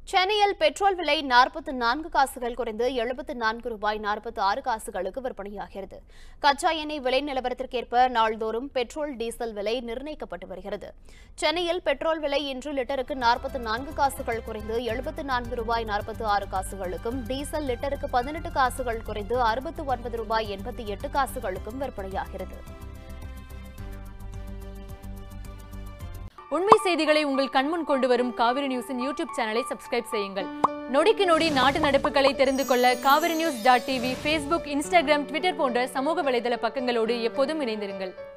சென்னையில் பெட்ரோல் விலை நாற்பத்தி நான்கு காசுகள் குறைந்து எழுபத்து நான்கு ரூபாய் நாற்பத்தி ஆறு காசுகளுக்கு விற்பனையாகிறது கச்சா எண்ணெய் விலை நிலவரத்திற்கேற்ப நாள்தோறும் பெட்ரோல் டீசல் விலை நிர்ணயிக்கப்பட்டு வருகிறது சென்னையில் பெட்ரோல் விலை இன்று லிட்டருக்கு நாற்பத்தி நான்கு காசுகள் குறைந்து எழுபத்து நான்கு ரூபாய் நாற்பத்தி ஆறு காசுகளுக்கும் டீசல் லிட்டருக்கு பதினெட்டு காசுகள் குறைந்து அறுபத்து ஒன்பது ரூபாய் எண்பத்தி எட்டு காசுகளுக்கும் விற்பனையாகிறது உண்மை செய்திகளை உங்கள் கண்முன் கொண்டு வரும் காவிரி நியூஸின் யூடியூப் சேனலை சப்ஸ்கிரைப் செய்யுங்கள் நொடிக்கு நொடி நாட்டு நடப்புகளை தெரிந்து கொள்ள Kaveri news dot TV Facebook Instagram Twitter போன்ற சமூக வலைதள பக்கங்களோடு எப்போதும் இணைந்திருங்கள்